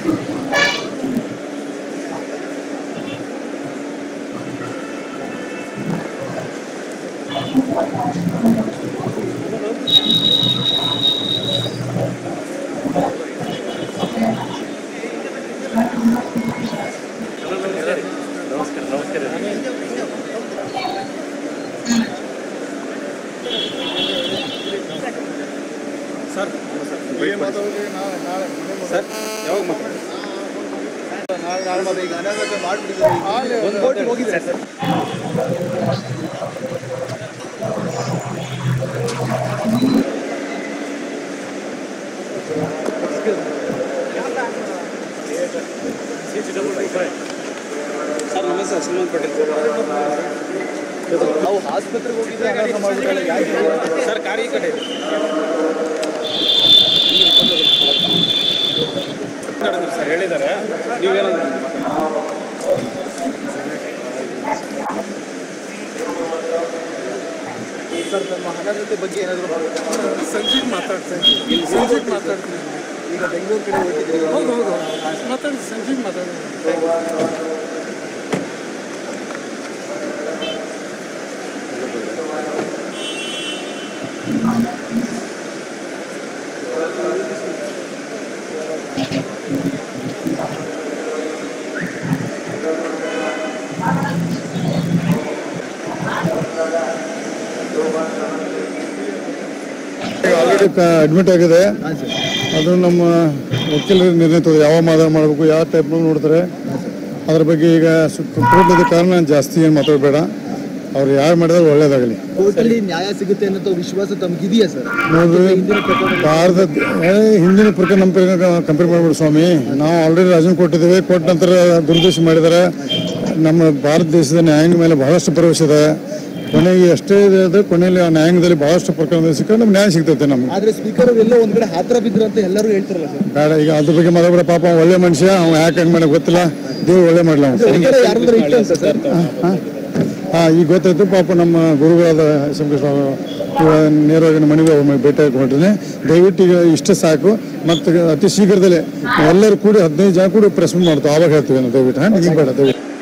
ನಮಸ್ಕಾರ ನಮಸ್ಕಾರ sir sir ಯಾವಾಗ ಮಾತಾಡಿ ಒಂದು ಕೋಟಿ ಹೋಗಿದೆ ಸರ್ ಸರ್ ನಮಸ್ತೆ ಸುಮಂತ್ ಪಟೇಲ್ ನಾವು ಆಸ್ಪತ್ರೆಗೆ ಹೋಗಿದ್ದೆ ಅನಾಥ ಮಾಡ್ಬಿಟ್ಟಲ್ಲ ಯಾಕೆ ಸರ್ ಗಾಡಿ ಈ ಕಡೆ ಇದೆ. ಮಾತಾಡಿದ್ರು ಸರ್ ಹೇಳಿದ್ದಾರೆ ನೀವೇನಾದ್ರು ಸರ್ ನಮ್ಮ ಅನಾಥತೆ ಬಗ್ಗೆ ಏನಾದರೂ ಸಂಜೀವ್ ಮಾತಾಡ್ತೇನೆ ಸಂಜೀವ್ ಮಾತಾಡ್ತೀನಿ ಈಗ ಬೆಂಗಳೂರು ಕಡೆ ಹೋಗಿದ್ದೀರಿ ಹೌದು ಹೌದು ಮಾತಾಡಿ ಸಂಜೀವ್ ಮಾತಾಡಿ ಆಲ್ರೆಡಿ ಅಡ್ಮಿಟ್ ಆಗಿದೆ ಹಾಂ ಸರ್ ಅದು ನಮ್ಮ ವಕೀಲರು ನಿರ್ಣಯ ತಗೋದು ಯಾವ ಮಾದರಿ ಮಾಡಬೇಕು ಯಾವ ಟೈಪ್ ನೋಡ್ತಾರೆ ಅದ್ರ ಬಗ್ಗೆ ಈಗ ಕೋರ್ಟ್ ಕಾರಣ ಜಾಸ್ತಿ ಏನು ಮಾತಾಡಬೇಡ ಅವ್ರು ಯಾರು ಮಾಡಿದ್ರೆ ಒಳ್ಳೇದಾಗಲಿ ಕೋರ್ಟಲ್ಲಿ ನ್ಯಾಯ ಸಿಗುತ್ತೆ ಅನ್ನೋ ವಿಶ್ವಾಸ ತಮಗಿದೆಯಾ ಸರ್ ನೋಡ್ರಿ ಹಿಂದಿನ ಪ್ರಕರಣ ಭಾರತ ಏ, ಹಿಂದಿನ ಪ್ರಕಾರ ನಮ್ಮ ಕಂಪೇರ್ ಮಾಡ್ಬಿಡು ಸ್ವಾಮಿ ನಾವು ಆಲ್ರೆಡಿ ರಾಜನ್ ಕೊಟ್ಟಿದ್ದೇವೆ ಕೊಟ್ಟ ನಂತರ ದುರ್ದೃಷ್ಟಿ ಮಾಡಿದ್ದಾರೆ ನಮ್ಮ ಭಾರತ ದೇಶದ ನ್ಯಾಯಾಂಗ ಮೇಲೆ ಬಹಳಷ್ಟು ಭರವಸೆ ಇದೆ ಕೊನೆಗೆ ಎಷ್ಟೇ ಇದೆ ಕೊನೆಯಲ್ಲಿ ಆ ನ್ಯಾಯಾಂಗದಲ್ಲಿ ಬಹಳಷ್ಟು ಪ್ರಕರಣ ಸಿಕ್ಕ ನಮ್ಗೆ ನ್ಯಾಯ ಸಿಗ್ತೈತೆ ನಮ್ಗೆ ಆದ್ರೆ ಸ್ಪೀಕರ್ ಎಲ್ಲೋ ಒಂದ್ ಕಡೆ ಹಾತ್ರ ಬಿದ್ರು ಅಂತ ಎಲ್ಲರೂ ಹೇಳ್ತಾರಲ್ಲ ಸರ್ ಬೇಡ ಈಗ ಅದ್ರ ಬಗ್ಗೆ ಮಾತಾಡ್ಬೇಡ ಪಾಪ ಅವ್ನು ಒಳ್ಳೆ ಮನುಷ್ಯ ಅವ್ನು ಯಾಕೆ ಹಂಗೆ ಮಾಡಕ್ ಗೊತ್ತಿಲ್ಲ ದೇವ್ರು ಒಳ್ಳೆ ಮಾಡಲ ಸರ್ಕಾರ ಯಾರಾದ್ರೂ ಇತ್ತು ಅಂತ ಸರ್ ಹಾಂ ಈಗ ಗೊತ್ತಾಯ್ತು ಪಾಪ ನಮ್ಮ ಗುರುಗಳಾದ ಎಸ್ ಎಂ ಕೃಷ್ಣ ಇವಾಗ ನೇರವಾಗಿ ನಮ್ಮ ಮನೆಗೆ ಒಮ್ಮೆ ಭೇಟಿ ಹಾಕೊಂಡಿದ್ದೀನಿ ದಯವಿಟ್ಟು ಈಗ ಇಷ್ಟೇ ಸಾಕು ಮತ್ತು ಅತಿ ಶೀಘ್ರದಲ್ಲೇ ಎಲ್ಲರೂ ಕೂಡಿ ಹದಿನೈದು ಜನ ಕೂಡಿ ಪ್ರೆಸ್ ಮಾಡ್ತೀವಿ ಆವಾಗ ಹೇಳ್ತೀವಿ ನಾವು ದಯವಿಟ್ಟು ಹಾಂ ಈಗ ಬೇಡ ದಯವಿಟ್ಟು